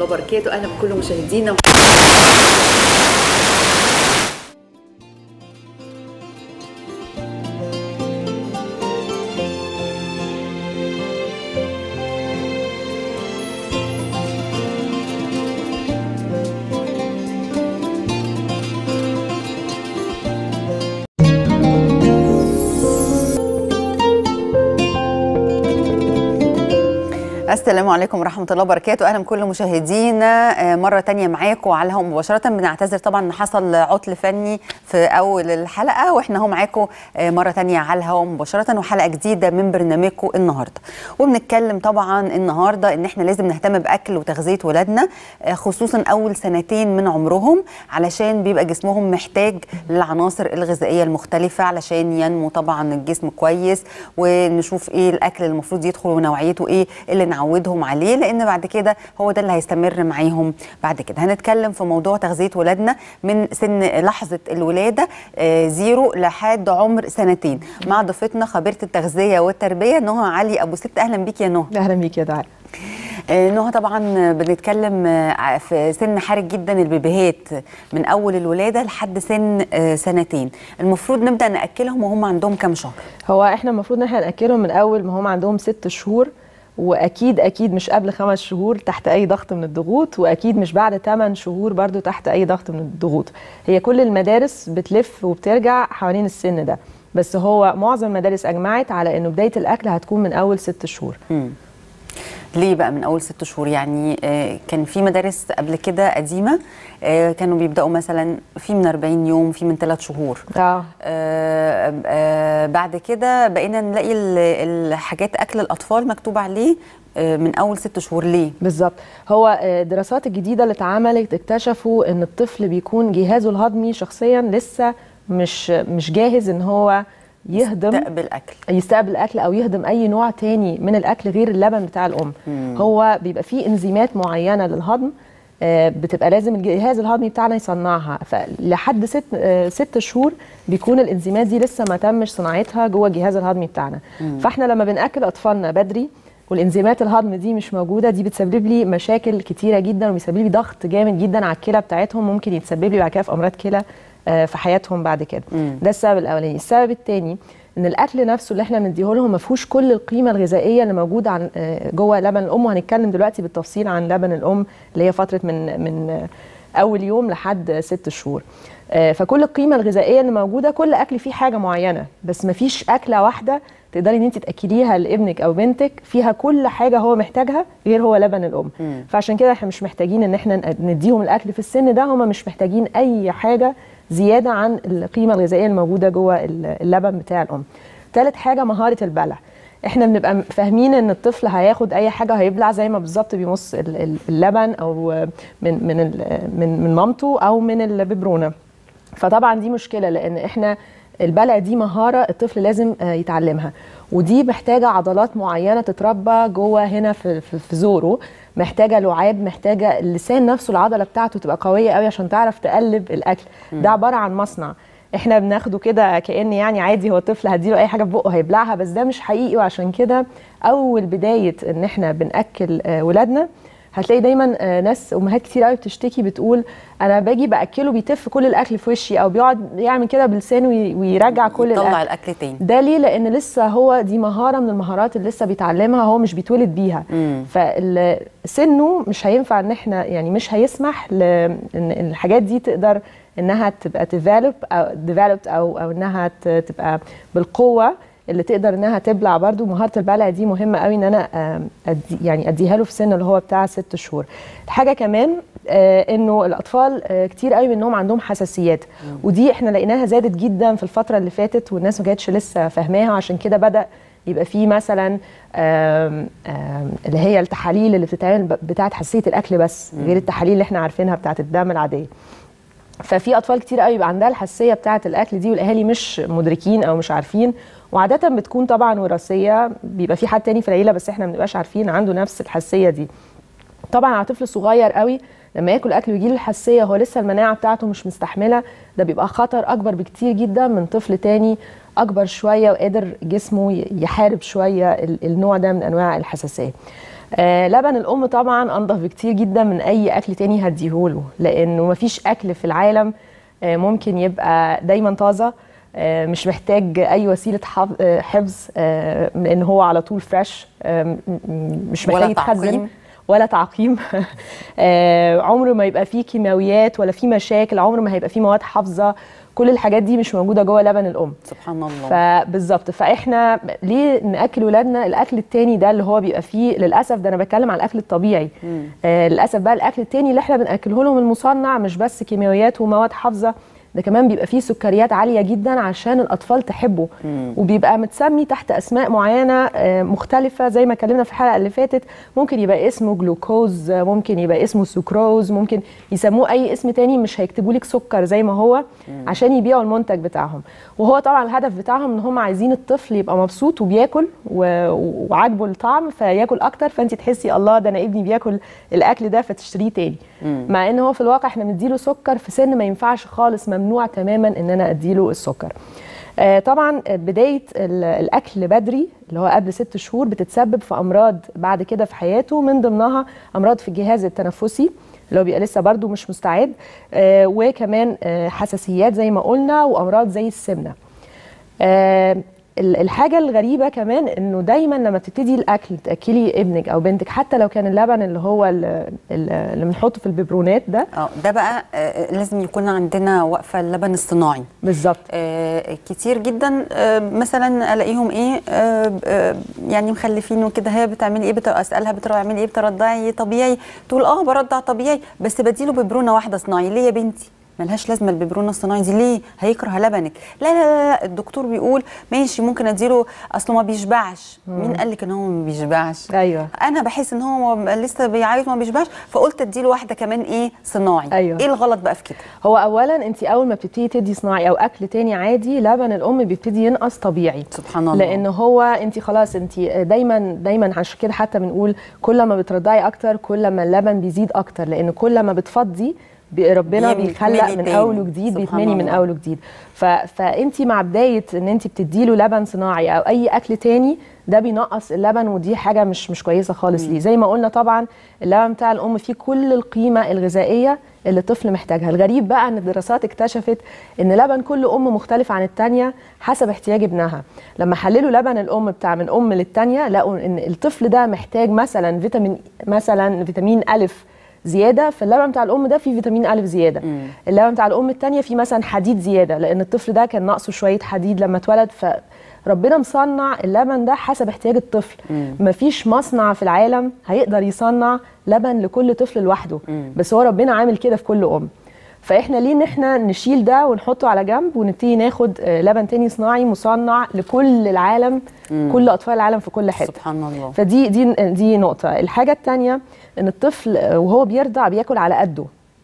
وبركاته اهلا بكل مشاهدينا السلام عليكم ورحمة الله وبركاته أهلا بكل مشاهدينا آه، مرة تانية معاكم على الهواء مباشرة بنعتذر طبعا إن حصل عطل فني في أول الحلقة وإحنا هو معاكم آه، مرة تانية على الهواء مباشرة وحلقة جديدة من برنامجكم النهاردة وبنتكلم طبعا النهاردة إن إحنا لازم نهتم بأكل وتغذية ولادنا آه، خصوصا أول سنتين من عمرهم علشان بيبقى جسمهم محتاج للعناصر الغذائية المختلفة علشان ينمو طبعا الجسم كويس ونشوف إيه الأكل اللي المفروض يدخل ونوعيته إيه اللي نعودهم عليه لان بعد كده هو ده اللي هيستمر معاهم بعد كده هنتكلم في موضوع تغذيه ولادنا من سن لحظه الولاده آه، زيرو لحد عمر سنتين مع ضيفتنا خبيره التغذيه والتربيه نهى علي ابو ست اهلا بيك يا نهى اهلا بيك يا دعاء آه، نهى طبعا بنتكلم آه، في سن حرج جدا البيبيهات من اول الولاده لحد سن آه، سنتين المفروض نبدا ناكلهم وهم عندهم كام شهر هو احنا المفروض ان احنا ناكلهم من اول ما هم عندهم ست شهور واكيد اكيد مش قبل خمس شهور تحت اي ضغط من الضغوط واكيد مش بعد 8 شهور برضو تحت اي ضغط من الضغوط هي كل المدارس بتلف وبترجع حوالين السن ده بس هو معظم المدارس اجمعت على انه بدايه الاكل هتكون من اول ست شهور مم. ليه بقى من اول ست شهور يعني آه، كان في مدارس قبل كده قديمه آه، كانوا بيبداوا مثلا في من 40 يوم في من 3 شهور اه آه، آه، بعد كده بقينا نلاقي ال- الحاجات اكل الاطفال مكتوب عليه آه، من اول ست شهور ليه بالظبط هو آه، الدراسات الجديده اللي اتعملت اكتشفوا ان الطفل بيكون جهازه الهضمي شخصيا لسه مش مش جاهز ان هو يهضم تقبل اكل يستقبل الاكل او يهضم اي نوع تاني من الاكل غير اللبن بتاع الام هو بيبقى فيه انزيمات معينه للهضم آه، بتبقى لازم الجهاز الهضمي بتاعنا يصنعها فلحد ست آه، ست شهور بيكون الانزيمات دي لسه ما تمش صناعتها جوه الجهاز الهضمي بتاعنا فاحنا لما بناكل اطفالنا بدري والانزيمات الهضم دي مش موجوده دي بتسبب لي مشاكل كتيره جدا وبيسبب لي ضغط جامد جدا على الكلى بتاعتهم ممكن يتسبب لي بعد كده في امراض كلى آه، في حياتهم بعد كده ده السبب الاولاني السبب الثاني ان الاكل نفسه اللي احنا بنديه لهم ما فيهوش كل القيمه الغذائيه اللي موجوده عن آه، جوه لبن الام وهنتكلم دلوقتي بالتفصيل عن لبن الام اللي هي فتره من من آه، اول يوم لحد ست شهور آه، فكل القيمه الغذائيه اللي موجوده كل اكل فيه حاجه معينه بس ما فيش اكله واحده تقدري ان انت تاكليها لابنك او بنتك فيها كل حاجه هو محتاجها غير هو لبن الام فعشان كده احنا مش محتاجين ان احنا نديهم الاكل في السن ده هم مش محتاجين اي حاجه زياده عن القيمه الغذائيه الموجوده جوه اللبن بتاع الام ثالث حاجه مهاره البلع احنا بنبقى فاهمين ان الطفل هياخد اي حاجه هيبلع زي ما بالظبط بيمص ال- ال- اللبن او من من ال- من من مامته او من الببرونه فطبعا دي مشكله لان احنا البلع دي مهاره الطفل لازم آه، يتعلمها ودي محتاجه عضلات معينه تتربى جوه هنا في في, في زوره محتاجه لعاب محتاجه اللسان نفسه العضله بتاعته تبقى قويه قوي عشان تعرف تقلب الاكل ده عباره عن مصنع احنا بناخده كده كان يعني عادي هو طفل هديله اي حاجه في بقه هيبلعها بس ده مش حقيقي وعشان كده اول بدايه ان احنا بناكل آه، ولادنا هتلاقي دايما آه، ناس امهات كتير قوي بتشتكي بتقول انا باجي باكله بيتف كل الاكل في وشي او بيقعد يعمل كده بلسانه وي- ويرجع كل يطلع الاكل الاكل تاني ده ليه لان لسه هو دي مهاره من المهارات اللي لسه بيتعلمها هو مش بيتولد بيها فسنه مش هينفع ان احنا يعني مش هيسمح ل- ان إن الحاجات دي تقدر انها تبقى ديفلوب او ديفلوبد او او انها ت- تبقى بالقوه اللي تقدر انها تبلع برضو مهاره البلع دي مهمه قوي ان انا آم، أدي يعني اديها له في سن اللي هو بتاع ست شهور الحاجه كمان آه، انه الاطفال آه، كتير قوي منهم عندهم حساسيات ودي احنا لقيناها زادت جدا في الفتره اللي فاتت والناس ما كانتش لسه فاهماها عشان كده بدا يبقى في مثلا آم، آم، اللي هي التحاليل اللي بتتعمل ب- بتاعت حساسيه الاكل بس غير التحاليل اللي احنا عارفينها بتاعت الدم العاديه ففي اطفال كتير قوي بيبقى عندها الحساسيه بتاعه الاكل دي والاهالي مش مدركين او مش عارفين وعاده بتكون طبعا وراثيه بيبقى في حد تاني في العيله بس احنا ما بنبقاش عارفين عنده نفس الحساسيه دي طبعا على طفل صغير قوي لما ياكل اكل ويجيله الحساسيه هو لسه المناعه بتاعته مش مستحمله ده بيبقى خطر اكبر بكتير جدا من طفل تاني اكبر شويه وقادر جسمه ي- يحارب شويه ال- النوع ده من انواع الحساسيه آه لبن الام طبعا انضف بكتير جدا من اي اكل تاني هديهوله لانه مفيش اكل في العالم آه ممكن يبقى دايما طازه آه مش محتاج اي وسيله حف- آه، حفظ آه لان هو على طول فريش آه م- م- مش ولا محتاج يتخزن تعقيم. ولا تعقيم آه عمره ما يبقى فيه كيماويات ولا فيه مشاكل عمره ما هيبقى فيه مواد حافظه كل الحاجات دي مش موجوده جوه لبن الام سبحان الله فبالظبط فاحنا ليه ناكل ولادنا الاكل التاني ده اللي هو بيبقى فيه للاسف ده انا بتكلم على الاكل الطبيعي آه للاسف بقى الاكل التاني اللي احنا بناكله لهم المصنع مش بس كيماويات ومواد حافظه ده كمان بيبقى فيه سكريات عاليه جدا عشان الاطفال تحبه وبيبقى متسمي تحت اسماء معينه آه، مختلفه زي ما اتكلمنا في الحلقه اللي فاتت ممكن يبقى اسمه جلوكوز آه، ممكن يبقى اسمه سكروز ممكن يسموه اي اسم تاني مش هيكتبوا لك سكر زي ما هو عشان يبيعوا المنتج بتاعهم وهو طبعا الهدف بتاعهم ان هم عايزين الطفل يبقى مبسوط وبياكل و- وعاجبه الطعم فياكل اكتر فانت تحسي الله ده انا ابني بياكل الاكل ده فتشتريه تاني مع ان هو في الواقع احنا بنديله سكر في سن ما ينفعش خالص ممنوع تماما ان انا اديله السكر آه، طبعا بدايه ال- الاكل بدري اللي هو قبل ست شهور بتتسبب في امراض بعد كده في حياته من ضمنها امراض في الجهاز التنفسي اللي هو بيبقى لسه برضه مش مستعد آه، وكمان آه، حساسيات زي ما قلنا وامراض زي السمنه آه، ال- الحاجة الغريبة كمان انه دايما لما تبتدي الاكل تاكلي ابنك او بنتك حتى لو كان اللبن اللي هو ال- ال- اللي بنحطه في الببرونات ده اه ده بقى آه، لازم يكون عندنا وقفه اللبن الصناعي بالظبط آه، كتير جدا آه، مثلا الاقيهم ايه آه، آه، يعني مخلفين وكده هي بتعملي ايه بت- اسالها بتعملي ايه بترضعي طبيعي تقول اه برضع طبيعي بس بديله ببرونه واحده صناعي ليه يا بنتي ملهاش لازمه الببرونه الصناعي دي ليه هيكره لبنك لا لا لا, لا. الدكتور بيقول ماشي ممكن اديله اصله ما بيشبعش مين قال لك ان هو ما بيشبعش ايوه انا بحس ان هو لسه بيعيط ما بيشبعش فقلت اديله واحده كمان ايه صناعي أيوة. ايه الغلط بقى في كده هو اولا انت اول ما بتبتدي تدي صناعي او اكل تاني عادي لبن الام بيبتدي ينقص طبيعي سبحان الله لان هو انت خلاص انت دايما دايما عشان كده حتى بنقول كل ما بترضعي اكتر كل ما اللبن بيزيد اكتر لان كل ما بتفضي بي- ربنا بيملي بيخلق من تاني. اول وجديد سبحان بيتمني من الله. اول وجديد ف... فانت مع بدايه ان انت بتديله لبن صناعي او اي اكل تاني ده بينقص اللبن ودي حاجه مش مش كويسه خالص ليه زي ما قلنا طبعا اللبن بتاع الام فيه كل القيمه الغذائيه اللي الطفل محتاجها الغريب بقى ان الدراسات اكتشفت ان لبن كل ام مختلف عن التانية حسب احتياج ابنها لما حللوا لبن الام بتاع من ام للتانية لقوا ان الطفل ده محتاج مثلا فيتامين مثلا فيتامين الف زياده فاللبن بتاع الام ده فيه فيتامين الف زياده اللبن بتاع الام الثانيه فيه مثلا حديد زياده لان الطفل ده كان ناقصه شويه حديد لما اتولد فربنا مصنع اللبن ده حسب احتياج الطفل مفيش مصنع في العالم هيقدر يصنع لبن لكل طفل لوحده بس هو ربنا عامل كده في كل ام فاحنا ليه ان احنا نشيل ده ونحطه على جنب ونبتدي ناخد آه، لبن تاني صناعي مصنع لكل العالم كل اطفال العالم في كل حته سبحان الله فدي دي دي نقطة، الحاجة التانية إن الطفل وهو بيرضع بياكل على قده.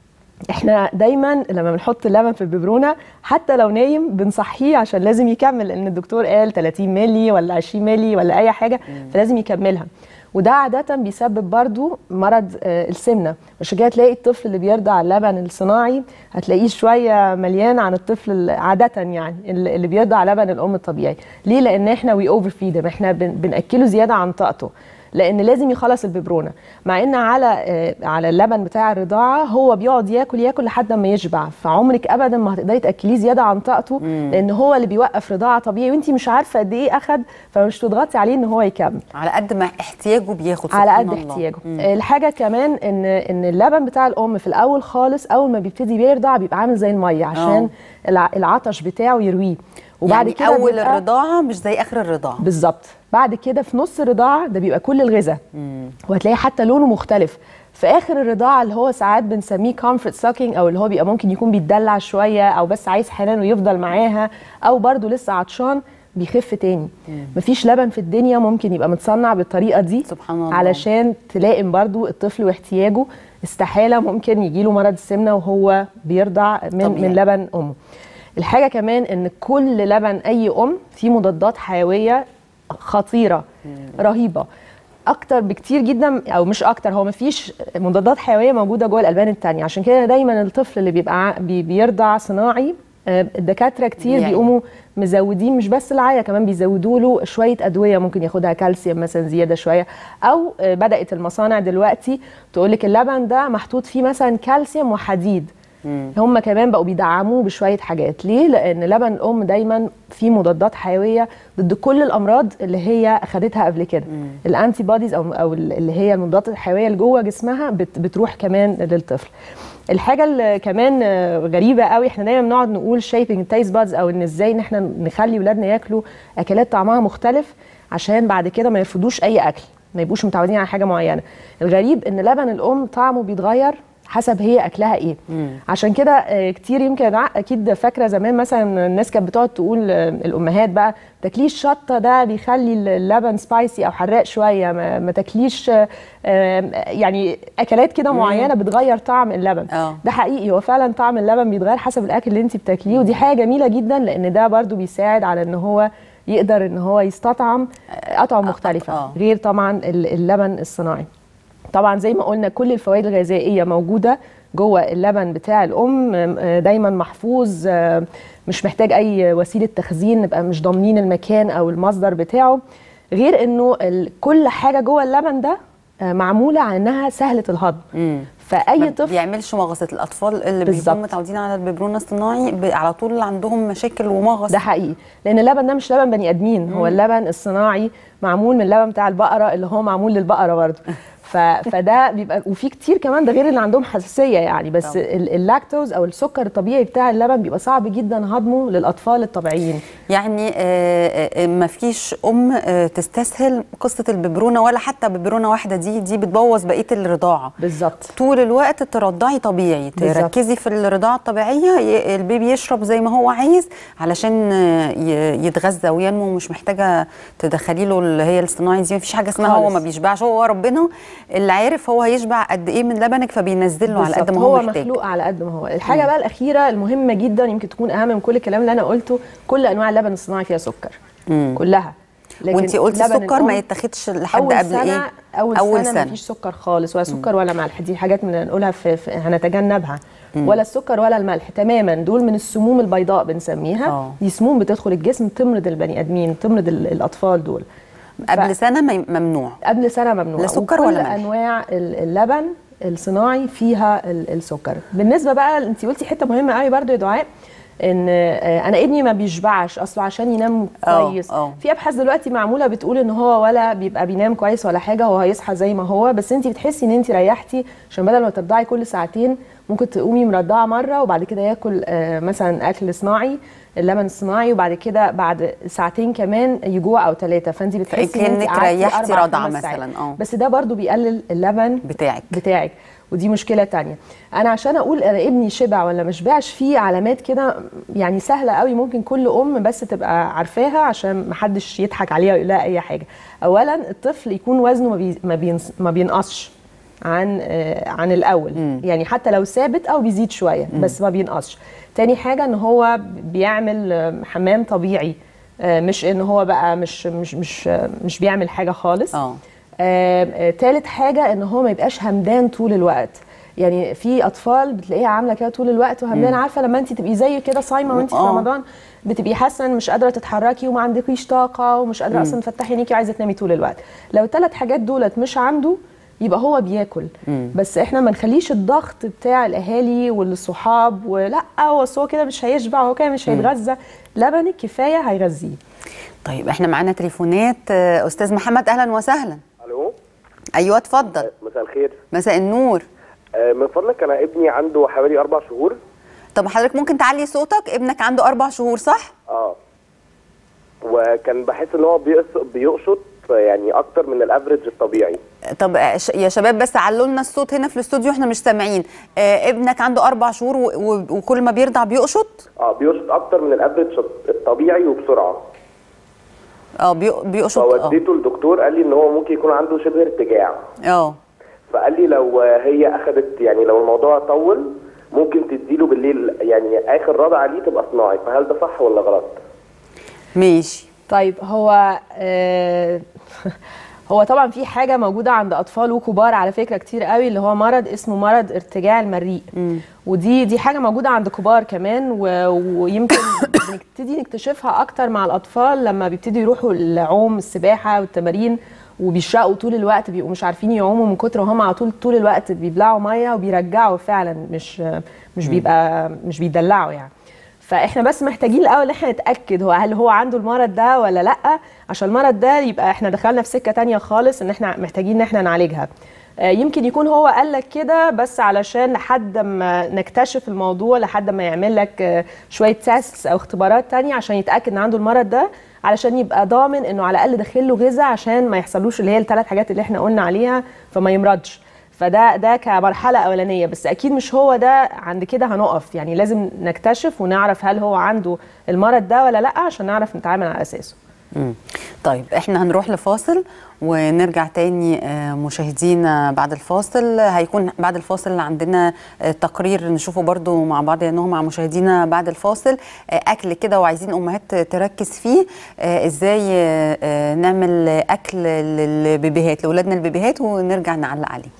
احنا دايما لما بنحط اللبن في الببرونه حتى لو نايم بنصحيه عشان لازم يكمل لان الدكتور قال 30 مللي ولا 20 مللي ولا اي حاجه فلازم يكملها وده عادة بيسبب برضو مرض آه، السمنة عشان كده تلاقي الطفل اللي بيرضع اللبن الصناعي هتلاقيه شوية مليان عن الطفل ال- عادة يعني اللي اللي بيرضع لبن الأم الطبيعي ليه؟ لأن احنا وي اوفر فيد احنا بن- بنأكله زيادة عن طاقته لان لازم يخلص الببرونه مع ان على آه، على اللبن بتاع الرضاعه هو بيقعد ياكل ياكل لحد ما يشبع فعمرك ابدا ما هتقدري تاكليه زياده عن طاقته لان هو اللي بيوقف رضاعه طبيعي وانت مش عارفه قد ايه اخد فمش تضغطي عليه ان هو يكمل على قد ما احتياجه بياخد على سبحان قد الله. احتياجه مم. الحاجه كمان ان ان اللبن بتاع الام في الاول خالص اول ما بيبتدي بيرضع بيبقى عامل زي الميه عشان الع- العطش بتاعه يرويه وبعد يعني كده اول بيبقى- الرضاعه مش زي اخر الرضاعه بالظبط بعد كده في نص الرضاعه ده بيبقى كل الغذاء وهتلاقي حتى لونه مختلف في اخر الرضاعه اللي هو ساعات بنسميه comfort sucking او اللي هو بيبقى ممكن يكون بيتدلع شويه او بس عايز حنان ويفضل معاها او برضه لسه عطشان بيخف تاني مفيش لبن في الدنيا ممكن يبقى متصنع بالطريقه دي سبحان الله. علشان تلائم برضه الطفل واحتياجه استحاله ممكن يجيله مرض السمنه وهو بيرضع من طبيعي. من لبن امه الحاجه كمان ان كل لبن اي ام فيه مضادات حيويه خطيره رهيبه اكتر بكتير جدا او مش اكتر هو مفيش مضادات حيويه موجوده جوه الالبان التانية عشان كده دايما الطفل اللي بيبقى ع- بي- بيرضع صناعي آه، الدكاتره كتير يعني. بيقوموا مزودين مش بس العيا كمان بيزودوا له شويه ادويه ممكن ياخدها كالسيوم مثلا زياده شويه او آه، بدات المصانع دلوقتي تقول لك اللبن ده محطوط فيه مثلا كالسيوم وحديد هم كمان بقوا بيدعموه بشويه حاجات ليه لان لبن الام دايما فيه مضادات حيويه ضد كل الامراض اللي هي اخدتها قبل كده الانتي بوديز او او اللي هي المضادات الحيويه اللي جوه جسمها بت بتروح كمان للطفل الحاجه اللي كمان آه، غريبه قوي احنا دايما بنقعد نقول شيبنج تيست بادز او ان ازاي ان احنا نخلي ولادنا ياكلوا اكلات طعمها مختلف عشان بعد كده ما يرفضوش اي اكل ما يبقوش متعودين على حاجه معينه الغريب ان لبن الام طعمه بيتغير حسب هي اكلها ايه عشان كده آه، كتير يمكن ع- اكيد فاكره زمان مثلا الناس كانت بتقعد تقول آه، الامهات بقى تاكليش شطه ده بيخلي اللبن سبايسي او حراق شويه ما, ما تاكليش آه، آه، يعني اكلات كده معينه بتغير طعم اللبن آه. ده حقيقي هو فعلا طعم اللبن بيتغير حسب الاكل اللي انت بتاكليه ودي حاجه جميله جدا لان ده برضو بيساعد على ان هو يقدر ان هو يستطعم اطعم مختلفه آه. غير طبعا ال- اللبن الصناعي طبعا زي ما قلنا كل الفوائد الغذائيه موجوده جوه اللبن بتاع الام آه، دايما محفوظ آه، مش محتاج اي وسيله تخزين نبقى مش ضامنين المكان او المصدر بتاعه غير انه ال- كل حاجه جوه اللبن ده آه، معموله على انها سهله الهضم فاي ما طفل بيعملش مغص الاطفال اللي بالظبط. بيكونوا متعودين على الببرونه الصناعي ب- على طول عندهم مشاكل ومغص ده حقيقي لان اللبن ده مش لبن بني ادمين هو اللبن الصناعي معمول من اللبن بتاع البقره اللي هو معمول للبقره برضه ف... فده بيبقى وفي كتير كمان ده غير اللي عندهم حساسيه يعني بس طبعا. ال- اللاكتوز او السكر الطبيعي بتاع اللبن بيبقى صعب جدا هضمه للاطفال الطبيعيين يعني آه، آه، ما فيش ام آه، تستسهل قصه الببرونه ولا حتى ببرونه واحده دي دي بتبوظ بقيه الرضاعه بالظبط طول الوقت ترضعي طبيعي بالظبط. تركزي في الرضاعه الطبيعيه ي- البيبي يشرب زي ما هو عايز علشان آه، ي- يتغذى وينمو مش محتاجه تدخلي له اللي هي الصناعي دي مفيش حاجه اسمها هو خالص. ما بيشبعش هو ربنا اللي عارف هو هيشبع قد ايه من لبنك فبينزل له على قد بالظبط. ما هو, هو محتاج مخلوق على قد ما هو الحاجه بقى الاخيره المهمه جدا يمكن تكون اهم من كل الكلام اللي انا قلته كل انواع اللبن الصناعي فيها سكر كلها لكن وانت قلتي لبن السكر ما الأم يتاخدش لحد اول قبل سنة ايه اول, أول سنه, سنة. مفيش سكر خالص ولا سكر ولا ملح دي حاجات من نقولها في, في هنتجنبها ولا السكر ولا الملح تماما دول من السموم البيضاء بنسميها آه. دي سموم بتدخل الجسم تمرض البني ادمين تمرض ال- الاطفال دول قبل سنه ما- ممنوع قبل سنه ممنوع لا سكر وكل ولا ملح. انواع ال- اللبن الصناعي فيها ال- السكر بالنسبه بقى انت قلتي حته مهمه قوي برضو يا دعاء ان آه، انا ابني ما بيشبعش اصله عشان ينام آه، كويس آه. في ابحاث دلوقتي معموله بتقول ان هو ولا بيبقى بينام كويس ولا حاجه هو هيصحى زي ما هو بس انت بتحسي ان انت ريحتي عشان بدل ما ترضعي كل ساعتين ممكن تقومي مرضعه مره وبعد كده ياكل آه، مثلا اكل صناعي اللبن الصناعي وبعد كده بعد ساعتين كمان يجوع او ثلاثه فانت بتحسي ان انت كأنك قعدتي ريحتي أربع، رضعة خمس ساعات. مثلاً، آه. بس ده برضو بيقلل اللبن بتاعك بتاعك ودي مشكله تانية انا عشان اقول انا ابني شبع ولا ما شبعش في علامات كده يعني سهله قوي ممكن كل ام بس تبقى عارفاها عشان ما حدش يضحك عليها ويقول لها اي حاجه اولا الطفل يكون وزنه ما, بي ما, بينس ما بينقصش عن آه عن الاول مم. يعني حتى لو ثابت او بيزيد شويه مم. بس ما بينقصش تاني حاجه ان هو بيعمل آه، حمام طبيعي آه، مش ان هو بقى مش مش مش آه، مش بيعمل حاجه خالص اه آه، آه، تالت حاجة ان هو ما يبقاش همدان طول الوقت يعني في اطفال بتلاقيها عامله كده طول الوقت وهمدان عارفه لما انت تبقي زي كده صايمه وانت في آه. رمضان بتبقي حاسه ان مش قادره تتحركي وما عندكيش طاقه ومش قادره اصلا تفتحي عينيكي وعايزه تنامي طول الوقت لو الثلاث حاجات دولت مش عنده يبقى هو بياكل بس احنا ما نخليش الضغط بتاع الاهالي والصحاب ولا هو أصل هو كده مش هيشبع هو كده مش هيتغذى لبنك كفايه هيغذيه طيب احنا معانا تليفونات آه، استاذ محمد اهلا وسهلا الو ايوه اتفضل مساء الخير مساء النور آه، من فضلك انا ابني عنده حوالي اربع شهور طب حضرتك ممكن تعلي صوتك ابنك عنده اربع شهور صح اه وكان بحس ان هو بيقص- بيقشط يعني اكتر من الافريج الطبيعي طب آه، ش- يا شباب بس علوا لنا الصوت هنا في الاستوديو احنا مش سامعين آه ابنك عنده اربع شهور و- و- وكل ما بيرضع بيقشط اه بيقشط اكتر من الافريج الطبيعي وبسرعه اه بي- بيقشط اه فوديته للدكتور قال لي ان هو ممكن يكون عنده شبه ارتجاع اه فقال لي لو هي اخذت يعني لو الموضوع طول ممكن تديله بالليل يعني اخر رضعه ليه تبقى صناعي فهل ده صح ولا غلط؟ ماشي طيب هو آه هو طبعا في حاجه موجوده عند اطفال وكبار على فكره كتير قوي اللي هو مرض اسمه مرض ارتجاع المريء ودي دي حاجه موجوده عند كبار كمان و... ويمكن بنبتدي نكتشفها اكتر مع الاطفال لما بيبتدوا يروحوا العوم السباحه والتمارين وبيشرقوا طول الوقت بيبقوا مش عارفين يعوموا من كتر وهم على طول طول الوقت بيبلعوا ميه وبيرجعوا فعلا مش مش بيبقى مش بيدلعوا يعني فاحنا بس محتاجين الاول ان احنا نتاكد هو هل هو عنده المرض ده ولا لا عشان المرض ده يبقى احنا دخلنا في سكه تانية خالص ان احنا محتاجين ان احنا نعالجها آه، يمكن يكون هو قال لك كده بس علشان لحد ما نكتشف الموضوع لحد ما يعمل لك آه، شويه تيستس او اختبارات تانية عشان يتاكد ان عنده المرض ده علشان يبقى ضامن انه على الاقل داخل له غذاء عشان ما يحصلوش اللي هي الثلاث حاجات اللي احنا قلنا عليها فما يمرضش فده ده كمرحله اولانيه بس اكيد مش هو ده عند كده هنقف يعني لازم نكتشف ونعرف هل هو عنده المرض ده ولا لا عشان نعرف نتعامل على اساسه مم. طيب احنا هنروح لفاصل ونرجع تاني آه، مشاهدينا بعد الفاصل هيكون بعد الفاصل عندنا آه، تقرير نشوفه برضو مع بعض لانه مع مشاهدينا بعد الفاصل آه، اكل كده وعايزين امهات تركز فيه آه، ازاي آه، آه، نعمل اكل للبيبيهات لاولادنا البيبيهات ونرجع نعلق عليه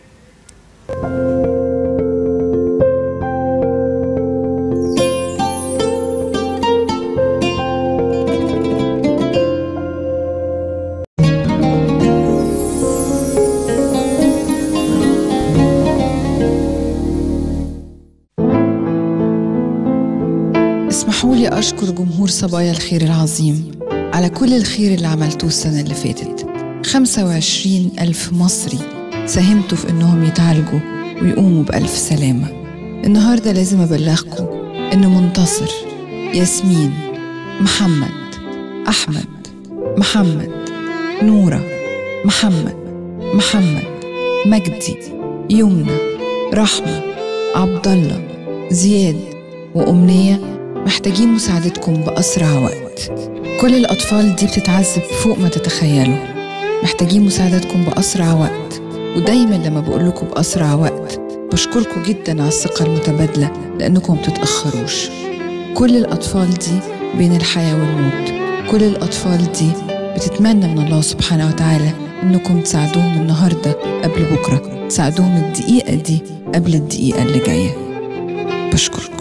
اسمحوا لي أشكر جمهور صبايا الخير العظيم على كل الخير اللي عملتوه السنة اللي فاتت 25 ألف مصري ساهمتوا في إنهم يتعالجوا ويقوموا بألف سلامة النهاردة لازم أبلغكم إن منتصر ياسمين محمد أحمد محمد نورة محمد محمد مجدي يمنى رحمة عبد الله زياد وأمنية محتاجين مساعدتكم بأسرع وقت كل الأطفال دي بتتعذب فوق ما تتخيلوا محتاجين مساعدتكم بأسرع وقت ودايما لما بقول لكم بأسرع وقت بشكركم جدا على الثقة المتبادلة لأنكم بتتأخروش كل الأطفال دي بين الحياة والموت كل الأطفال دي بتتمنى من الله سبحانه وتعالى إنكم تساعدوهم النهاردة قبل بكرة تساعدوهم الدقيقة دي قبل الدقيقة اللي جاية بشكركم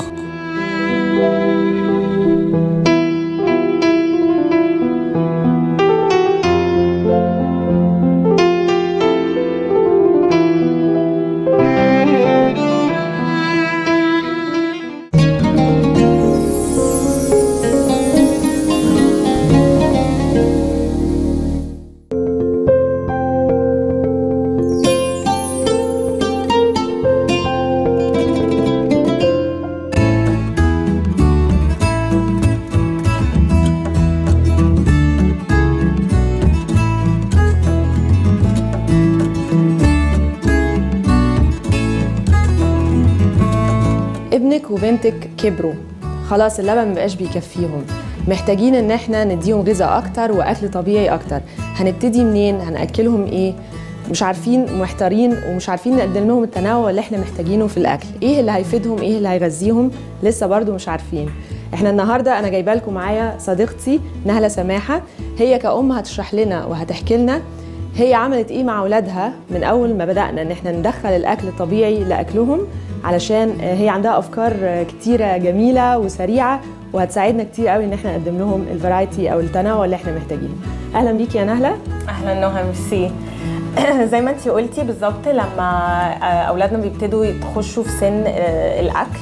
ابنك وبنتك كبروا خلاص اللبن مبقاش بيكفيهم محتاجين ان احنا نديهم غذاء اكتر واكل طبيعي اكتر هنبتدي منين هناكلهم ايه مش عارفين محتارين ومش عارفين نقدم لهم التنوع اللي احنا محتاجينه في الاكل ايه اللي هيفيدهم ايه اللي هيغذيهم لسه برضو مش عارفين احنا النهارده انا جايبه لكم معايا صديقتي نهله سماحه هي كأم هتشرح لنا وهتحكي لنا هي عملت ايه مع اولادها من اول ما بدانا ان احنا ندخل الاكل الطبيعي لاكلهم علشان هي عندها افكار كتيره جميله وسريعه وهتساعدنا كتير قوي ان احنا نقدم لهم الفرايتي او التنوع اللي احنا محتاجينه اهلا بيكي يا نهله اهلا نهى ميرسي زي ما انت قلتي بالظبط لما آه، اولادنا بيبتدوا يخشوا في سن آه، الاكل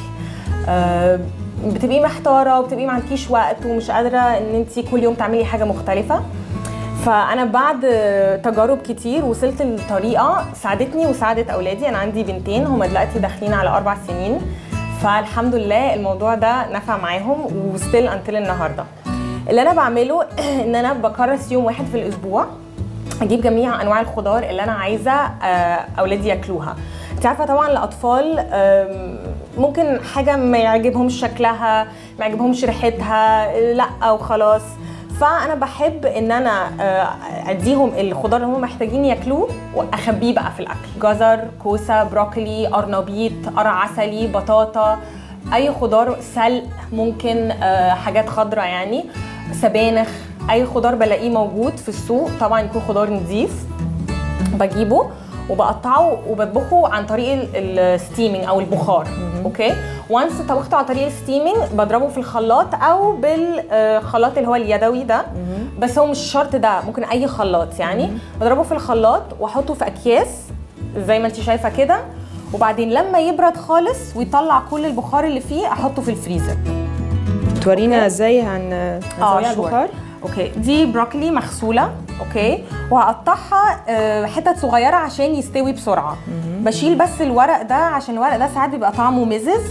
آه، بتبقي محتاره وبتبقي ما عندكيش وقت ومش قادره ان انت كل يوم تعملي حاجه مختلفه فانا بعد تجارب كتير وصلت لطريقه ساعدتني وساعدت اولادي انا عندي بنتين هما دلوقتي داخلين على اربع سنين فالحمد لله الموضوع ده نفع معاهم وستيل انتل النهارده اللي انا بعمله ان انا بكرس يوم واحد في الاسبوع اجيب جميع انواع الخضار اللي انا عايزه آه، اولادي ياكلوها انت عارفه طبعا الاطفال آم، ممكن حاجه ما يعجبهمش شكلها ما يعجبهمش ريحتها آه، لا وخلاص فانا بحب ان انا آه، اديهم الخضار اللي هم محتاجين ياكلوه واخبيه بقى في الاكل جزر كوسه بروكلي قرنبيط قرع عسلي بطاطا اي خضار سلق ممكن آه، حاجات خضراء يعني سبانخ اي خضار بلاقيه موجود في السوق طبعا يكون خضار نظيف بجيبه وبقطعه وبطبخه عن طريق الستيمينج او البخار اوكي وانس طبخته عن طريق الستيمينج بضربه في الخلاط او بالخلاط اللي هو اليدوي ده بس هو مش شرط ده ممكن اي خلاط يعني بضربه في الخلاط واحطه في اكياس زي ما انت شايفه كده وبعدين لما يبرد خالص ويطلع كل البخار اللي فيه احطه في الفريزر تورينا ازاي هن هنسويها شور. البخار اوكي دي بروكلي مغسوله اوكي وهقطعها آه، حتت صغيره عشان يستوي بسرعه بشيل بس الورق ده عشان الورق ده ساعات بيبقى طعمه مزز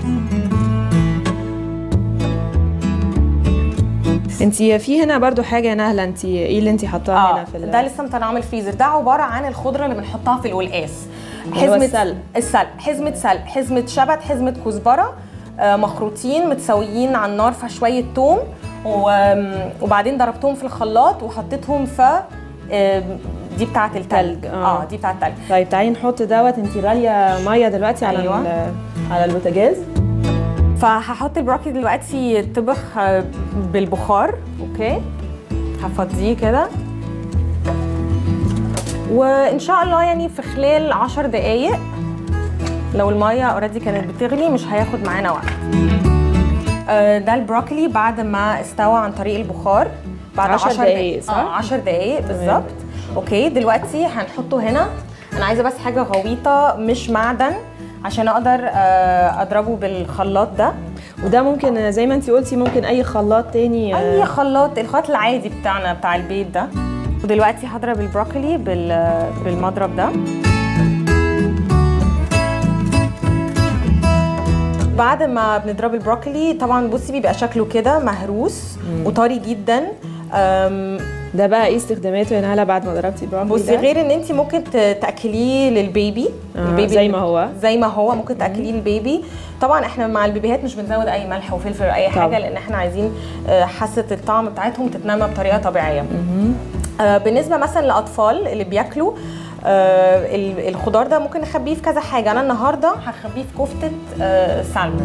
انت في هنا برضو حاجه يا نهله انت ايه اللي انت حطاها هنا اه في ال- ده لسه مطلعاه من الفريزر ده عباره عن الخضره اللي بنحطها في القلقاس اللي هو السلق. السلق حزمه سلق حزمه شبت حزمه كزبره آه، مخروطين متسويين على النار في شويه توم و- وبعدين ضربتهم في الخلاط وحطيتهم في آه، دي بتاعه التلج تلج، آه. اه دي بتاعه التلج طيب تعالي نحط دوت انت غاليه ميه دلوقتي على أيوة. ال- على البوتاجاز فهحط البروكلي دلوقتي يطبخ آه، بالبخار اوكي هفضيه كده وان شاء الله يعني في خلال عشر دقايق لو الميه اوريدي كانت بتغلي مش هياخد معانا وقت آه، ده البروكلي بعد ما استوى عن طريق البخار بعد عشر 10 دقايق، صح؟ اه 10 دقايق بالظبط اوكي دلوقتي هنحطه هنا انا عايزه بس حاجه غويطه مش معدن عشان اقدر آه، اضربه بالخلاط ده وده ممكن زي ما انت قلتي ممكن اي خلاط تاني اي خلاط الخلاط العادي بتاعنا بتاع البيت ده ودلوقتي هضرب البروكلي بال بالمضرب ده بعد ما بنضرب البروكلي طبعا بصي بيبقى شكله كده مهروس وطري جدا أم، ده بقى ايه استخداماته يا نهله بعد ما ضربتي البروكلي بصي ده؟ غير ان انت ممكن ت- تاكليه للبيبي آه، زي ما هو. زي ما هو ممكن تاكليه للبيبي طبعا احنا مع البيبيهات مش بنزود اي ملح وفلفل ولا اي طبعا. حاجه لان احنا عايزين آه، حاسه الطعم بتاعتهم تتنمى بطريقه طبيعيه آه، بالنسبه مثلا لاطفال اللي بياكلوا آه، ال- الخضار ده ممكن نخبيه في كذا حاجه انا النهارده هخبيه في كفته آه، سالمون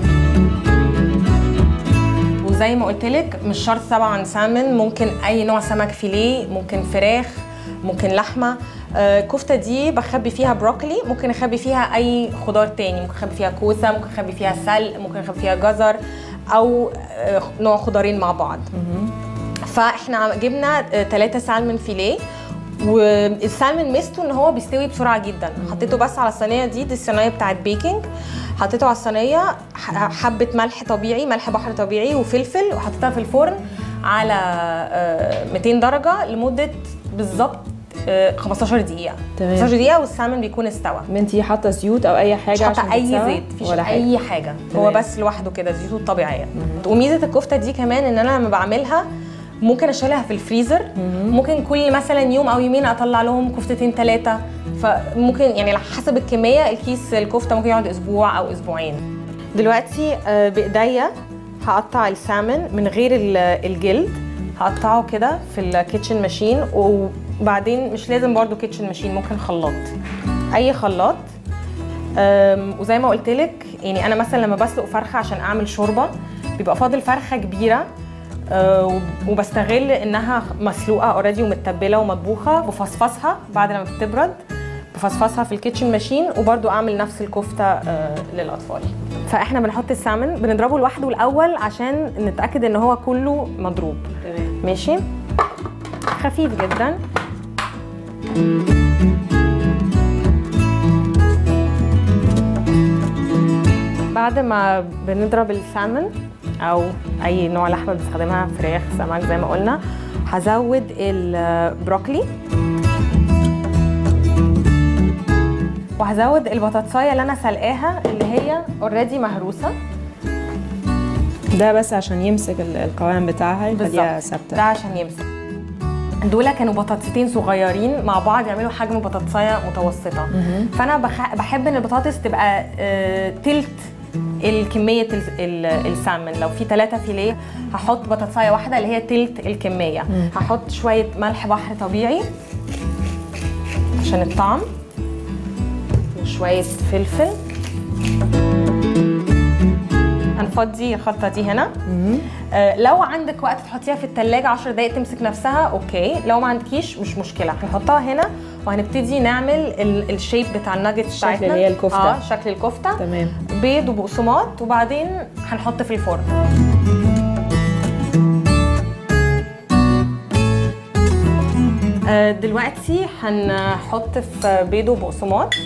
وزي ما قلت لك مش شرط طبعا سالمون ممكن اي نوع سمك فيليه ممكن فراخ ممكن لحمه آه، الكفته دي بخبي فيها بروكلي ممكن اخبي فيها اي خضار تاني ممكن اخبي فيها كوسه ممكن اخبي فيها سلق ممكن اخبي فيها جزر او آه، نوع خضارين مع بعض فاحنا جبنا ثلاثة سالمون فيليه والسالمون ميزته ان هو بيستوي بسرعه جدا حطيته بس على الصينيه دي دي الصينيه بتاعت بيكنج حطيته على الصينيه ح- حبه ملح طبيعي ملح بحر طبيعي وفلفل وحطيتها في الفرن على آه، 200 درجه لمده بالظبط آه، 15 دقيقه تمام. 15 دقيقه والسالمون بيكون استوى انت حاطه زيوت او اي حاجه مش عشان حاطه اي تتسوى؟ زيت مفيش ولا حاجه اي حاجه هو تمام. بس لوحده كده زيوته الطبيعيه وميزه الكفته دي كمان ان انا لما بعملها ممكن اشيلها في الفريزر ممكن كل مثلا يوم او يومين اطلع لهم كفتتين ثلاثه فممكن يعني على حسب الكميه الكيس الكفته ممكن يقعد اسبوع او اسبوعين دلوقتي آه، بايديا هقطع السامن من غير ال- الجلد هقطعه كده في الكيتشن ماشين وبعدين مش لازم برضو كيتشن ماشين ممكن خلاط اي خلاط أم، وزي ما قلت لك يعني انا مثلا لما بسلق فرخه عشان اعمل شوربه بيبقى فاضل فرخه كبيره أه، وب- وبستغل انها مسلوقه اوريدي ومتبله ومطبوخه بفصفصها بعد لما بتبرد بفصفصها في الكيتشن ماشين وبرده اعمل نفس الكفته أه، للاطفال فاحنا بنحط السامن بنضربه لوحده الاول عشان نتاكد ان هو كله مضروب تمام ماشي خفيف جدا بعد ما بنضرب السالمون او اي نوع لحمه بنستخدمها فراخ سمك زي ما قلنا هزود البروكلي وهزود البطاطسايه اللي انا سلقاها اللي هي اوريدي مهروسه ده بس عشان يمسك ال- القوام بتاعها يخليها بالظبط ثابته ده عشان يمسك دول كانوا بطاطستين صغيرين مع بعض يعملوا حجم بطاطسايه متوسطه فانا بخ... بحب ان البطاطس تبقى آه، تلت الكمية ال- ال- السالمون لو في ثلاثة فيليه هحط بطاطساية واحدة اللي هي تلت الكمية هحط شوية ملح بحر طبيعي عشان الطعم وشوية فلفل انا هنفضي الخلطه دي هنا آه لو عندك وقت تحطيها في التلاجة 10 دقايق تمسك نفسها اوكي لو ما عندكيش مش مشكله هنحطها هنا وهنبتدي نعمل ال- الشيب بتاع الناجتس الشكل بتاعتنا اللي هي الكفتة. اه شكل الكفته تمام بيض وبقسماط وبعدين هنحط في الفرن آه، دلوقتي هنحط في بيض وبقسماط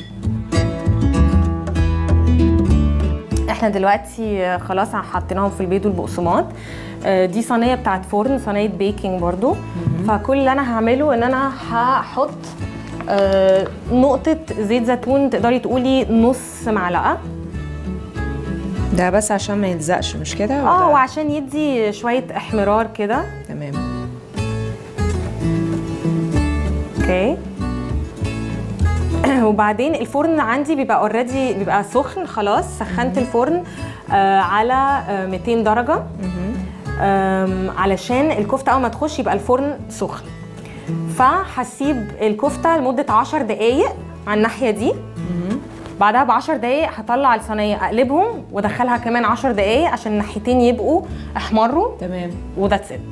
احنا دلوقتي آه، خلاص حطيناهم في البيض والبقسماط آه، دي صينيه بتاعت فرن صينيه بيكنج برضو فكل اللي انا هعمله ان انا هحط آه، نقطه زيت زيتون تقدري تقولي نص معلقه ده بس عشان ما يلزقش مش كده اه ولا- وعشان يدي شويه احمرار كده تمام اوكي وبعدين الفرن عندي بيبقى اوريدي بيبقى سخن خلاص سخنت الفرن آه على آه 200 درجه آم، علشان الكفته اول ما تخش يبقى الفرن سخن فهسيب الكفته لمده 10 دقائق على الناحيه دي بعدها ب 10 دقائق هطلع الصينيه اقلبهم وادخلها كمان 10 دقائق عشان الناحيتين يبقوا احمروا تمام وذاتس ات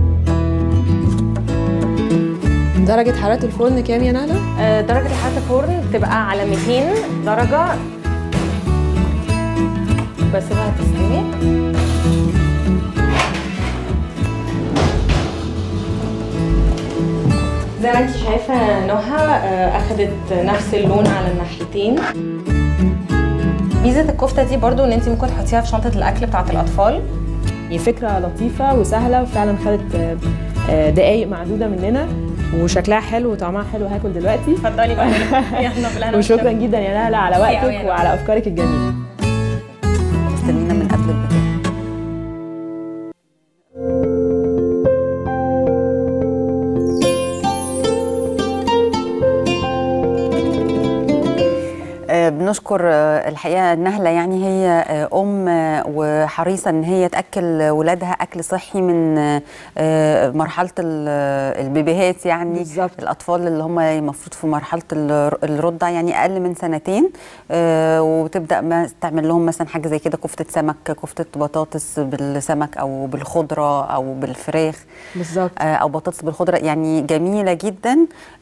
درجة حرارة الفرن كام يا نهلة؟ آه، درجة حرارة الفرن تبقى على 200 درجة بسيبها تستوي زي ما انت شايفة نهى آه، أخدت نفس اللون على الناحيتين ميزة الكفتة دي برضو ان انت ممكن تحطيها في شنطة الأكل بتاعة الأطفال هي فكرة لطيفة وسهلة وفعلا خدت آه، آه، دقايق معدودة مننا وشكلها حلو وطعمها حلو هاكل دلوقتي اتفضلي بقى يلا بالهنا وشكرا والشفا. جدا يا نهلة على ميرسي أوي يا وقتك نهلة. وعلى أفكارك الجميلة استنينا من قبل البدايه آه، بنشكر آه، الحقيقه نهله يعني هي آه، ام آه، وحريصه ان هي تاكل ولادها اكل صحي من آه، آه، مرحله ال- آه، البيبيهات يعني بالظبط. الاطفال اللي هم المفروض في مرحله الر- الرضع يعني اقل من سنتين آه، وتبدا ما تعمل لهم مثلا حاجه زي كده كفته سمك كفته بطاطس بالسمك او بالخضره او بالفراخ بالظبط آه، او بطاطس بالخضره يعني جميله جدا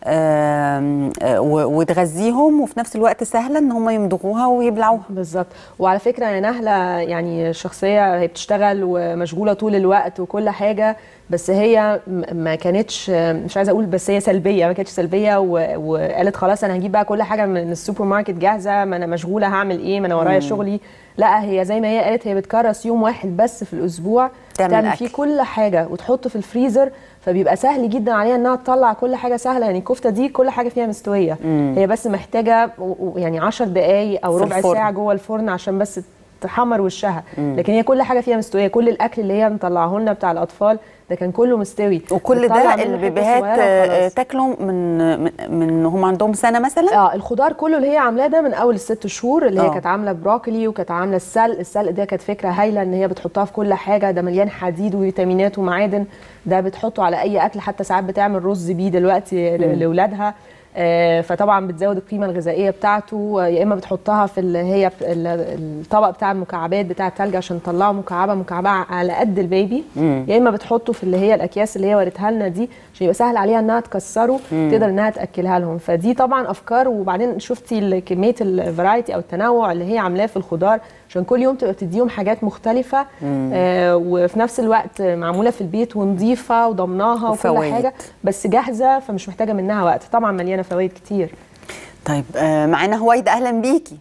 آم، آه، و- وتغذيهم وفي نفس الوقت سهله ان هم يمضغوها ويبلعوها بالظبط وعلى فكره يا نهله يعني شخصيه هي بتشتغل ومشغوله طول الوقت وكل حاجه بس هي م- ما كانتش مش عايزه اقول بس هي سلبيه ما كانتش سلبيه و- وقالت خلاص انا هجيب بقى كل حاجه من السوبر ماركت جاهزه ما انا مشغوله هعمل ايه ما انا ورايا شغلي لا هي زي ما هي قالت هي بتكرس يوم واحد بس في الاسبوع تعمل تعمل أكل. فيه كل حاجه وتحطه في الفريزر فبيبقى سهل جدا عليها انها تطلع كل حاجه سهله يعني الكفته دي كل حاجه فيها مستويه هي بس محتاجه و- و- يعني 10 دقائق او في ربع الفرن. ساعه جوه الفرن عشان بس تحمر وشها لكن هي كل حاجه فيها مستويه كل الاكل اللي هي مطلعه لنا بتاع الاطفال ده كان كله مستوي وكل بتطلع ده منه حتة البيبيهات صغيرة آه، وخلاص. تاكلوا من من- من هم عندهم سنه مثلا اه الخضار كله اللي هي عاملاه ده من اول الست شهور اللي هي آه. كانت عامله بروكلي وكانت عامله السلق السلق ده كانت فكره هايله ان هي بتحطها في كل حاجه ده مليان حديد وفيتامينات ومعادن ده بتحطه على اي اكل حتى ساعات بتعمل رز بيه دلوقتي ل- لاولادها آه، فطبعا بتزود القيمه الغذائيه بتاعته آه، يا اما بتحطها في اللي هي بت- ال- الطبق بتاع المكعبات بتاع التلج عشان تطلعه مكعبه مكعبه على قد البيبي يا اما بتحطه في اللي هي الاكياس اللي هي وريتها لنا دي عشان يبقى سهل عليها انها تكسره تقدر انها تاكلها لهم فدي طبعا افكار وبعدين شفتي ال- كميه الفرايتي او التنوع اللي هي عاملاه في الخضار عشان كل يوم تبقى بتديهم حاجات مختلفه آه وفي نفس الوقت معموله في البيت ونظيفه وضمناها وكل وفوايد. حاجه بس جاهزه فمش محتاجه منها وقت طبعا مليانه فوائد كتير طيب آه، معانا هويدا اهلا بيكي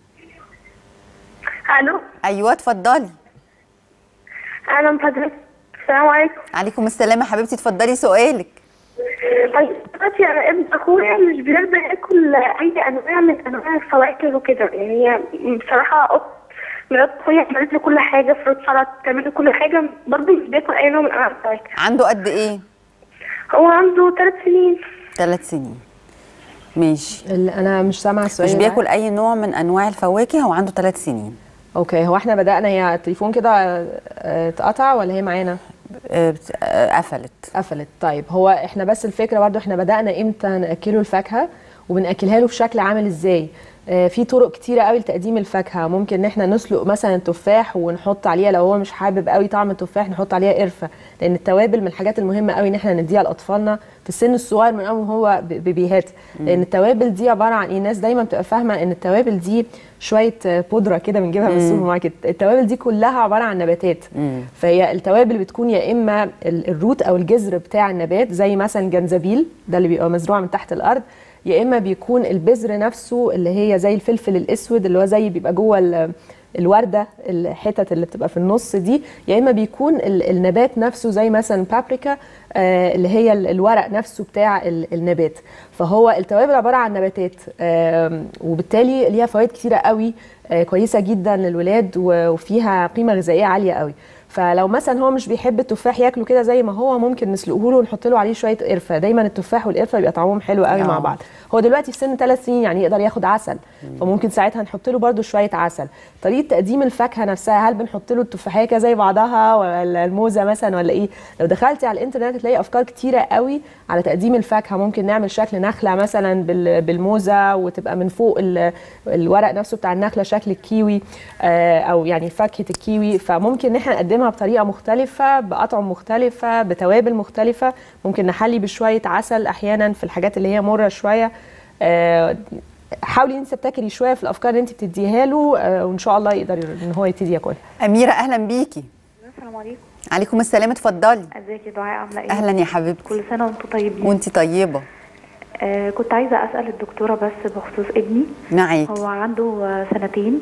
الو ايوه اتفضلي اهلا بحضرتك السلام عليكم عليكم السلام يا حبيبتي اتفضلي سؤالك طيب دلوقتي انا ابن اخويا مش بيرضى ياكل اي انواع من انواع الفواكه وكده يعني هي بصراحه قط مرات اخويا عملت له كل حاجه فروت سلطه بتعمل له كل حاجه برضه مش بياكل اي نوع من انواع الفواكه عنده قد ايه هو عنده ثلاث سنين ثلاث سنين ماشي ال- انا مش سامعه السؤال مش اللي بياكل اي نوع من انواع الفواكه هو عنده ثلاث سنين اوكي هو احنا بدانا هي التليفون كده آه، اتقطع ولا هي معانا آه، بت- آه، قفلت قفلت طيب هو احنا بس الفكره برضو احنا بدانا امتى ناكله الفاكهه وبناكلها له في شكل عامل ازاي آه، في طرق كتيرة قوي لتقديم الفاكهة ممكن ان احنا نسلق مثلا تفاح ونحط عليها لو هو مش حابب قوي طعم التفاح نحط عليها قرفة لان التوابل من الحاجات المهمة قوي ان احنا نديها لاطفالنا في السن الصغير من اول هو ب- بيبيهات لان التوابل دي عبارة عن ايه الناس دايما بتبقى فاهمة ان التوابل دي شوية آه، بودرة كده بنجيبها من السوبر ماركت التوابل دي كلها عبارة عن نباتات فهي التوابل بتكون يا اما ال- الروت او الجذر بتاع النبات زي مثلا جنزبيل ده اللي بيبقى مزروع من تحت الارض يا اما بيكون البذر نفسه اللي هي زي الفلفل الاسود اللي هو زي بيبقى جوه ال- الورده الحتت اللي بتبقى في النص دي يا اما بيكون ال- النبات نفسه زي مثلا بابريكا آه، اللي هي ال- الورق نفسه بتاع ال- النبات فهو التوابل عباره عن نباتات آم، وبالتالي ليها فوائد كتيره قوي آه، كويسه جدا للولاد و- وفيها قيمه غذائيه عاليه قوي فلو مثلا هو مش بيحب التفاح ياكله كده زي ما هو ممكن نسلقه له ونحط له عليه شويه قرفه دايما التفاح والقرفه بيبقى طعمهم حلو قوي مع آه. بعض هو دلوقتي في سن ثلاث سنين يعني يقدر ياخد عسل فممكن ساعتها نحط له برده شويه عسل طريقه تقديم الفاكهه نفسها هل بنحط له التفاحيه كده زي بعضها ولا الموزه مثلا ولا ايه لو دخلتي على الانترنت هتلاقي افكار كتيره قوي على تقديم الفاكهه ممكن نعمل شكل نخله مثلا بال- بالموزه وتبقى من فوق ال- الورق نفسه بتاع النخله شكل الكيوي آه، او يعني فاكهه الكيوي فممكن ان احنا نقدمها بطريقه مختلفه باطعم مختلفه بتوابل مختلفه ممكن نحلي بشويه عسل احيانا في الحاجات اللي هي مره شويه آه، حاولي انت تبتكري شويه في الافكار اللي انت بتديها له آه، وان شاء الله يقدر ان هو يبتدي ياكلها اميره اهلا بيكي السلام عليكم عليكم السلام اتفضلي ازيك يا دعاء عامله ايه اهلا يا حبيبتي كل سنه وانتم طيبين وانت طيبه آه كنت عايزه اسال الدكتوره بس بخصوص ابني معاك هو عنده آه، سنتين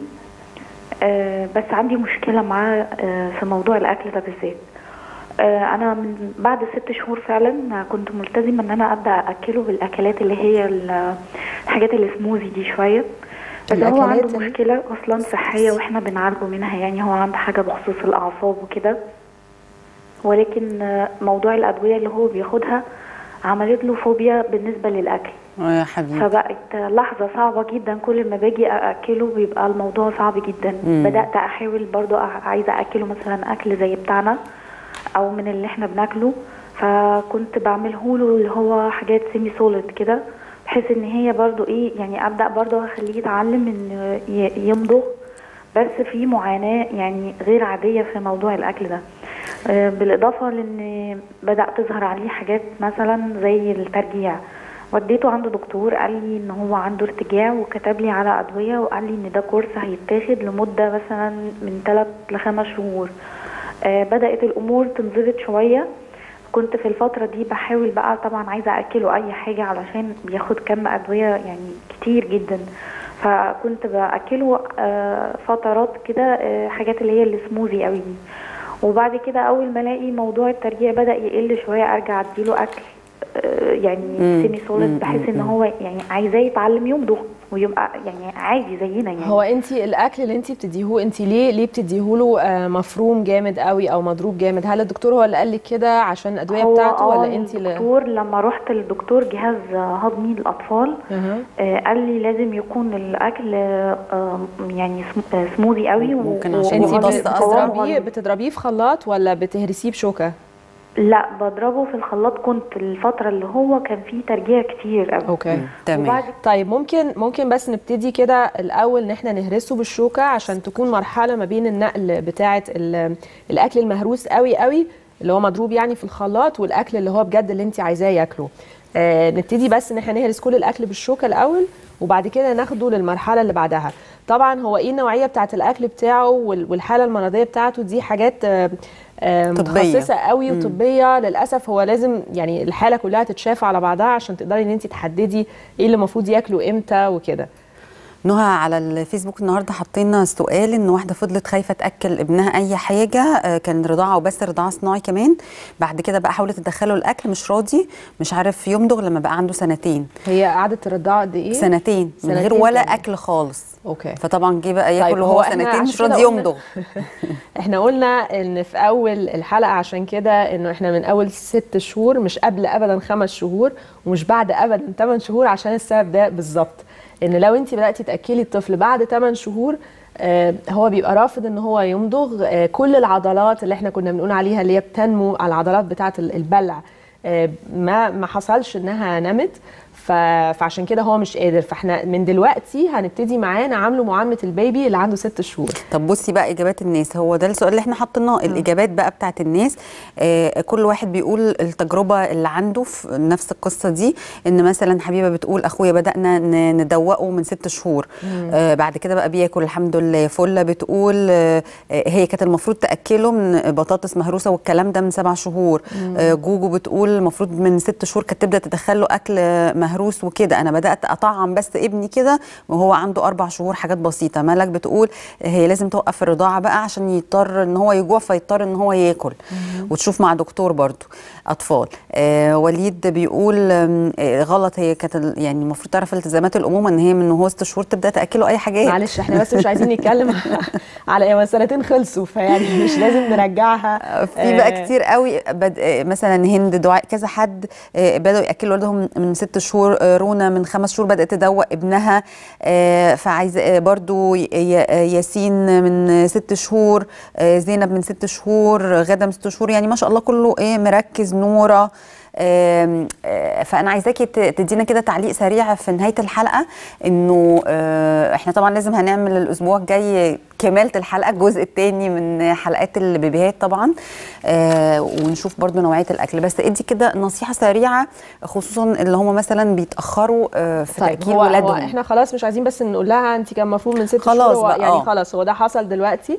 آه بس عندي مشكله معاه آه في موضوع الاكل ده بالذات آه انا من بعد ست شهور فعلا كنت ملتزمه ان انا ابدا اكله بالاكلات اللي هي ال- الحاجات السموزي دي شويه بس هو الأكلات عنده اللي- مشكله اصلا صحيه واحنا بنعالجه منها يعني هو عنده حاجه بخصوص الاعصاب وكده ولكن آه، موضوع الادويه اللي هو بياخدها عملت له فوبيا بالنسبه للاكل آه يا حبيبي فبقت لحظة صعبة جدا كل ما باجي أأكله بيبقى الموضوع صعب جدا مم. بدأت أحاول برضو أع- عايزة أكله مثلا أكل زي بتاعنا أو من اللي احنا بناكله فكنت بعمله له اللي هو حاجات سيمي سوليد كده بحيث ان هي برضو ايه يعني ابدا برضو اخليه يتعلم ان ي- يمضغ بس في معاناه يعني غير عاديه في موضوع الاكل ده آه، بالاضافه لان بدات تظهر عليه حاجات مثلا زي الترجيع وديته عند دكتور قال لي ان هو عنده ارتجاع وكتب لي على ادويه وقال لي ان ده كورس هيتاخد لمده مثلا من 3 ل 5 شهور آه، بدات الامور تنضبط شويه كنت في الفترة دي بحاول بقى طبعا عايزة أكله أي حاجة علشان بياخد كم أدوية يعني كتير جدا فكنت بأكله آه، فترات كده آه، حاجات اللي هي السموزي قوي دي وبعد كده أول ما ألاقي موضوع الترجيع بدأ يقل شوية أرجع أديله أكل آه، يعني مم. سيمي سوليد مم. بحيث إن هو يعني عايزاه يتعلم يمضغ ويبقى يعني عادي زينا يعني هو انت الاكل اللي انت بتديهوه انت ليه ليه بتديهوله له آه، مفروم جامد قوي او مضروب جامد هل الدكتور هو اللي قال لك كده عشان الادويه هو بتاعته آه ولا انت اللي الدكتور لما رحت للدكتور جهاز هضمي للاطفال أها. آه قال لي لازم يكون الاكل آه يعني سم- آه سموذي قوي و- ممكن و- عشان انت هو وغليظ. ضغط قوامه بتضربيه غليظ. بتضربيه في خلاط ولا بتهرسيه بشوكه لا بضربه في الخلاط كنت الفتره اللي هو كان فيه ترجيع كتير قوي اوكي تمام وبعد طيب ممكن ممكن بس نبتدي كده الاول ان احنا نهرسه بالشوكه عشان تكون مرحله ما بين النقل بتاعه ال- الاكل المهروس قوي قوي اللي هو مضروب يعني في الخلاط والاكل اللي هو بجد اللي انت عايزاه ياكله آه نبتدي بس ان احنا نهرس كل الاكل بالشوكه الاول وبعد كده ناخده للمرحله اللي بعدها طبعا هو ايه النوعيه بتاعه الاكل بتاعه وال- والحاله المرضيه بتاعته دي حاجات آه، آه، طبية. متخصصه قوي وطبيه للاسف هو لازم يعني الحاله كلها تتشاف على بعضها عشان تقدري ان انت تحددي ايه اللي المفروض ياكله امتى وكده نهى على الفيسبوك النهارده حطينا سؤال ان واحده فضلت خايفه تاكل ابنها اي حاجه آه، كان رضاعه وبس رضاعه صناعي كمان بعد كده بقى حاولت تدخله الاكل مش راضي مش عارف يمضغ لما بقى عنده سنتين هي قعدت ترضعه قد ايه سنتين من غير سنتين ولا كمان. اكل خالص اوكي فطبعا جه بقى ياكل طيب، وهو هو إحنا سنتين عشان مش كده راضي قلنا- يمضغ احنا قلنا ان في اول الحلقه عشان كده انه احنا من اول ست شهور مش قبل ابدا خمس شهور ومش بعد ابدا ثمان شهور عشان السبب ده بالظبط ان لو انت بداتي تاكلي الطفل بعد 8 شهور آه، هو بيبقى رافض ان هو يمضغ آه، كل العضلات اللي احنا كنا بنقول عليها اللي هي بتنمو على العضلات بتاعه ال- البلع آه، ما ما حصلش انها نمت ف... فعشان كده هو مش قادر فاحنا من دلوقتي هنبتدي معاه نعامله معامله البيبي اللي عنده ست شهور طب بصي بقى اجابات الناس هو ده السؤال اللي احنا حاطيناه الاجابات بقى بتاعت الناس آه كل واحد بيقول التجربه اللي عنده في نفس القصه دي ان مثلا حبيبه بتقول اخويا بدانا ن- ندوقه من ست شهور آه بعد كده بقى بياكل الحمد لله فله بتقول آه آه، هي كانت المفروض تاكله من بطاطس مهروسه والكلام ده من سبع شهور آه جوجو بتقول المفروض من ست شهور كانت تبدا تدخله اكل مهروس وكده انا بدات اطعم بس ابني كده وهو عنده اربع شهور حاجات بسيطه ملك بتقول هي لازم توقف الرضاعه بقى عشان يضطر ان هو يجوع فيضطر ان هو ياكل وتشوف مع دكتور برضو اطفال آه وليد بيقول آم، آه غلط هي كانت ال- يعني المفروض تعرف التزامات الامومه ان هي من هو ست شهور تبدا تاكله اي حاجات معلش احنا بس مش عايزين نتكلم على ايام سنتين خلصوا فيعني مش لازم نرجعها في بقى آه، كتير قوي بد... آه، مثلا هند دعاء كذا حد آه، بدأوا يأكلوا ولادهم من ست شهور آه، رونا من خمس شهور بدأت تدوق ابنها آه، فعايزة آه، برضو ي- ي- آه، ياسين من ست شهور آه، زينب من ست شهور غادة من ست شهور يعني ما شاء الله كله ايه مركز نورة آم، آه، فانا عايزاكي ت- تدينا كده تعليق سريع في نهايه الحلقه انه آه، احنا طبعا لازم هنعمل الاسبوع الجاي كماله الحلقه الجزء الثاني من حلقات البيبيهات طبعا آه، ونشوف برضو نوعيه الاكل بس ادي كده نصيحه سريعه خصوصا اللي هم مثلا بيتاخروا آه، في طيب تاكيل هو, هو ولادهم احنا خلاص مش عايزين بس نقول لها انت كان المفروض من ست خلاص شهور هو بقى، يعني آه. خلاص هو ده حصل دلوقتي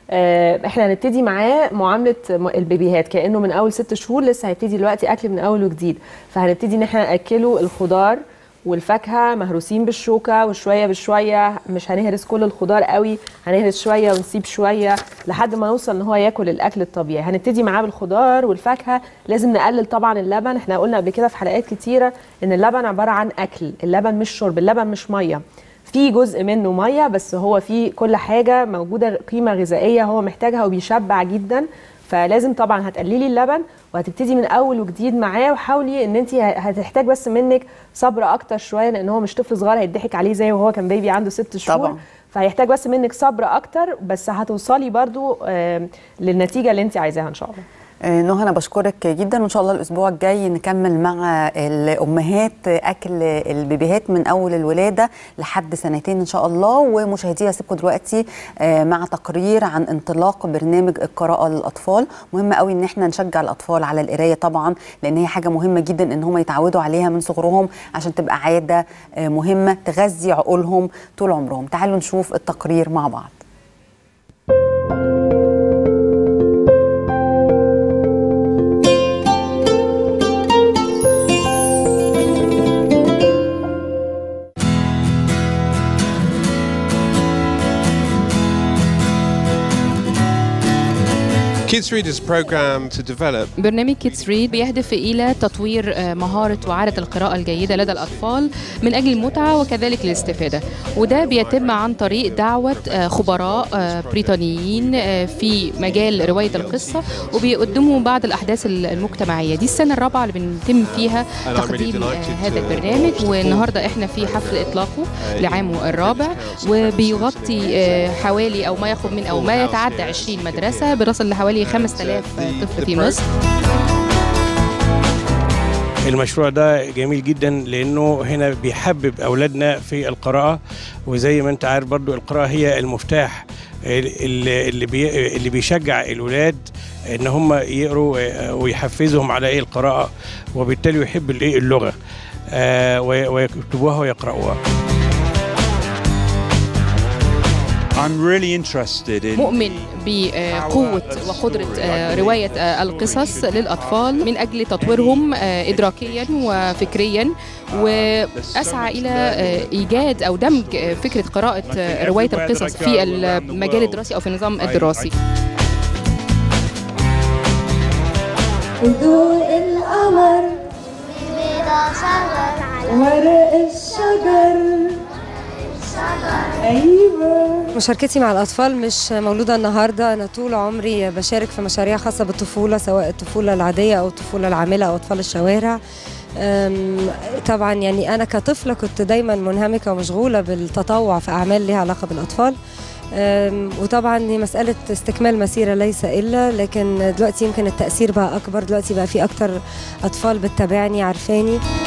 آه، احنا هنبتدي معاه معامله م- البيبيهات كانه من اول ست شهور لسه هيبتدي دلوقتي اكل من اول وجديد فهنبتدي ان احنا ناكله الخضار والفاكهه مهروسين بالشوكه وشويه بشويه مش هنهرس كل الخضار قوي هنهرس شويه ونسيب شويه لحد ما نوصل ان هو ياكل الاكل الطبيعي هنبتدي معاه بالخضار والفاكهه لازم نقلل طبعا اللبن احنا قلنا قبل كده في حلقات كتيره ان اللبن عباره عن اكل اللبن مش شرب اللبن مش ميه في جزء منه ميه بس هو في كل حاجه موجوده قيمه غذائيه هو محتاجها وبيشبع جدا فلازم طبعا هتقللي اللبن وهتبتدي من اول وجديد معاه وحاولي ان انت هتحتاج بس منك صبر اكتر شويه لان هو مش طفل صغير هيضحك عليه زي وهو كان بيبي عنده ست شهور طبعاً. فهيحتاج بس منك صبر اكتر بس هتوصلي برضو آم، للنتيجه اللي انت عايزاها ان شاء الله آه، نهى انا بشكرك جدا وان شاء الله الاسبوع الجاي نكمل مع الامهات اكل البيبيهات من اول الولاده لحد سنتين ان شاء الله ومشاهدينا هسيبكم دلوقتي آه، مع تقرير عن انطلاق برنامج القراءه للاطفال مهم قوي ان احنا نشجع الاطفال على القرايه طبعا لان هي حاجه مهمه جدا ان هم يتعودوا عليها من صغرهم عشان تبقى عاده آه، مهمه تغذي عقولهم طول عمرهم تعالوا نشوف التقرير مع بعض Kids Read is a program to develop برنامج كيدز ريد بيهدف إلى تطوير آه، مهارة وعادة القراءة الجيدة لدى الأطفال من أجل المتعة وكذلك الاستفادة وده بيتم عن طريق دعوة آه، خبراء آه، بريطانيين آه، في مجال رواية القصة وبيقدموا بعض الأحداث المجتمعية دي السنة الرابعة اللي بنتم فيها And I'm really تقديم آه، delighted هذا to البرنامج host the والنهاردة احنا في حفل إطلاقه لعامه الرابع وبيغطي آه، حوالي أو ما يقرب من أو ما يتعدى 20 مدرسة بنصل لحوالي 5000 طفل في مصر المشروع ده جميل جدا لانه هنا بيحبب اولادنا في القراءه وزي ما انت عارف برضو القراءه هي المفتاح اللي اللي بي اللي بيشجع الاولاد ان هم يقروا آه، ويحفزهم على ايه القراءه وبالتالي يحب الايه اللغه آه، وي- ويكتبوها ويقرأوها I'm really interested in مؤمن بقوة وقدرة آه، رواية آه، القصص للأطفال من أجل تطويرهم آه، إدراكيا وفكريا وأسعى إلى آه، إيجاد أو دمج آه، فكرة قراءة آه، رواية القصص في المجال الدراسي أو في النظام الدراسي ضوء القمر ورق الشجر أيوة مشاركتي مع الأطفال مش مولودة النهاردة أنا طول عمري بشارك في مشاريع خاصة بالطفولة سواء الطفولة العادية أو الطفولة العاملة أو أطفال الشوارع أم، طبعا يعني أنا كطفلة كنت دايما منهمكة ومشغولة بالتطوع في أعمال لها علاقة بالأطفال أم، وطبعا هي مسألة استكمال مسيرة ليس إلا لكن دلوقتي يمكن التأثير بقى أكبر دلوقتي بقى في أكتر أطفال بتتابعني عارفاني